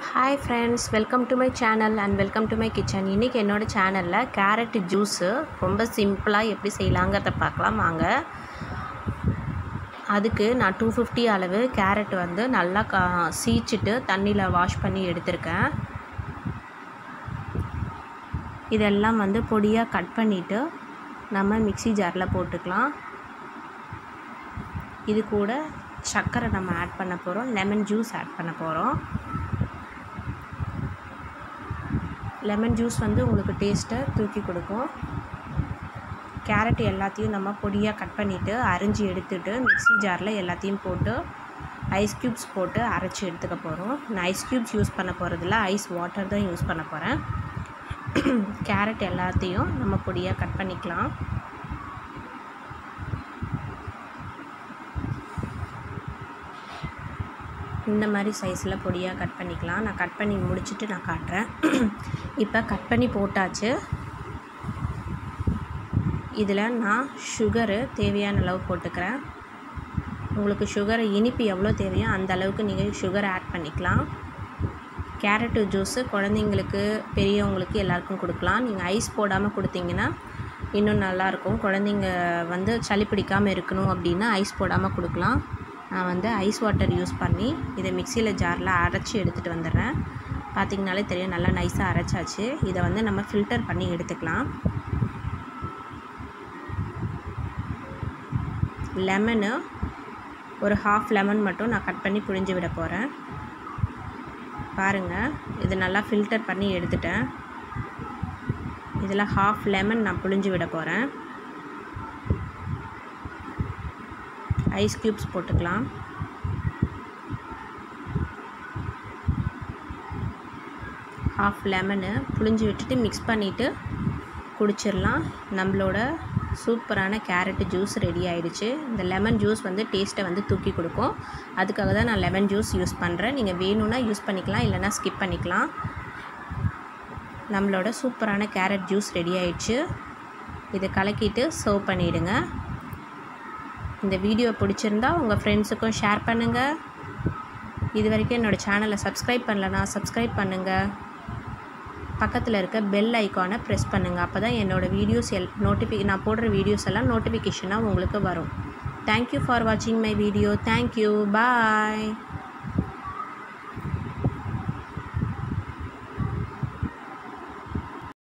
hi friends welcome to my channel and welcome to my kitchen இன்றைக்கி என்னோடய சேனலில் carrot juice ரொம்ப சிம்பிளாக எப்படி செய்யலாங்கிறத பார்க்கலாம் வாங்க அதுக்கு நான் டூ ஃபிஃப்டி அளவு கேரட் வந்து நல்லா கா சீச்சிட்டு தண்ணியில் வாஷ் பண்ணி எடுத்திருக்கேன் இதெல்லாம் வந்து பொடியாக கட் பண்ணிவிட்டு நம்ம மிக்ஸி ஜாரில் போட்டுக்கலாம் இது கூட சர்க்கரை நம்ம ஆட் பண்ண போகிறோம் லெமன் ஜூஸ் ஆட் பண்ண போகிறோம் லெமன் ஜூஸ் வந்து உங்களுக்கு டேஸ்ட்டை தூக்கி கொடுக்கும் கேரட் எல்லாத்தையும் நம்ம பொடியாக கட் பண்ணிவிட்டு அரிஞ்சு எடுத்துட்டு மிக்ஸி ஜாரில் எல்லாத்தையும் போட்டு ஐஸ் க்யூப்ஸ் போட்டு அரைச்சி எடுத்துக்க போகிறோம் நான் ஐஸ் க்யூப்ஸ் யூஸ் பண்ண போகிறதில்ல ஐஸ் வாட்டர் தான் யூஸ் பண்ண போகிறேன் கேரட் எல்லாத்தையும் நம்ம பொடியாக கட் பண்ணிக்கலாம் இந்த மாதிரி சைஸில் பொடியாக கட் பண்ணிக்கலாம் நான் கட் பண்ணி முடிச்சுட்டு நான் காட்டுறேன் இப்போ கட் பண்ணி போட்டாச்சு இதில் நான் சுகரு தேவையான அளவு போட்டுக்கிறேன் உங்களுக்கு சுகர் இனிப்பு எவ்வளோ தேவையோ அந்த அளவுக்கு நீங்கள் சுகர் ஆட் பண்ணிக்கலாம் கேரட்டு ஜூஸு குழந்தைங்களுக்கு பெரியவங்களுக்கு எல்லாருக்கும் கொடுக்கலாம் நீங்கள் ஐஸ் போடாமல் கொடுத்தீங்கன்னா இன்னும் நல்லாயிருக்கும் குழந்தைங்க வந்து சளி பிடிக்காமல் இருக்கணும் அப்படின்னா ஐஸ் போடாமல் கொடுக்கலாம் நான் வந்து ஐஸ் வாட்டர் யூஸ் பண்ணி இதை மிக்சியில் ஜாரில் அரைச்சி எடுத்துகிட்டு வந்துடுறேன் பார்த்திங்கனாலே தெரியும் நல்லா நைஸாக அரைச்சாச்சு இதை வந்து நம்ம ஃபில்டர் பண்ணி எடுத்துக்கலாம் லெமனு ஒரு ஹாஃப் லெமன் மட்டும் நான் கட் பண்ணி புழிஞ்சு விட போகிறேன் பாருங்கள் இது நல்லா ஃபில்டர் பண்ணி எடுத்துட்டேன் இதில் ஹாஃப் லெமன் நான் புழிஞ்சு விட போகிறேன் ஐஸ் க்யூப்ஸ் போட்டுக்கலாம் ஹாஃப் லெமனு புழிஞ்சு விட்டுட்டு மிக்ஸ் பண்ணிவிட்டு குடிச்சிடலாம் நம்மளோட சூப்பரான கேரட்டு ஜூஸ் ரெடி ஆகிடுச்சு இந்த லெமன் ஜூஸ் வந்து டேஸ்ட்டை வந்து தூக்கி கொடுக்கும் அதுக்காக தான் நான் லெமன் ஜூஸ் யூஸ் பண்ணுறேன் நீங்கள் வேணும்னா யூஸ் பண்ணிக்கலாம் இல்லைனா ஸ்கிப் பண்ணிக்கலாம் நம்மளோட சூப்பரான கேரட் ஜூஸ் ரெடி ஆயிடுச்சு இதை கலக்கிட்டு சர்வ் பண்ணிவிடுங்க இந்த வீடியோ பிடிச்சிருந்தா உங்கள் ஃப்ரெண்ட்ஸுக்கும் ஷேர் பண்ணுங்கள் இது வரைக்கும் என்னோடய சேனலை சப்ஸ்கிரைப் பண்ணலனா சப்ஸ்கிரைப் பண்ணுங்கள் பக்கத்தில் இருக்க பெல் ஐக்கானை ப்ரெஸ் பண்ணுங்கள் அப்போ தான் என்னோடய வீடியோஸ் எல் நோட்டிஃபி நான் போடுற வீடியோஸ் எல்லாம் நோட்டிஃபிகேஷனாக உங்களுக்கு வரும் தேங்க்யூ ஃபார் வாட்சிங் மை வீடியோ தேங்க்யூ பாய்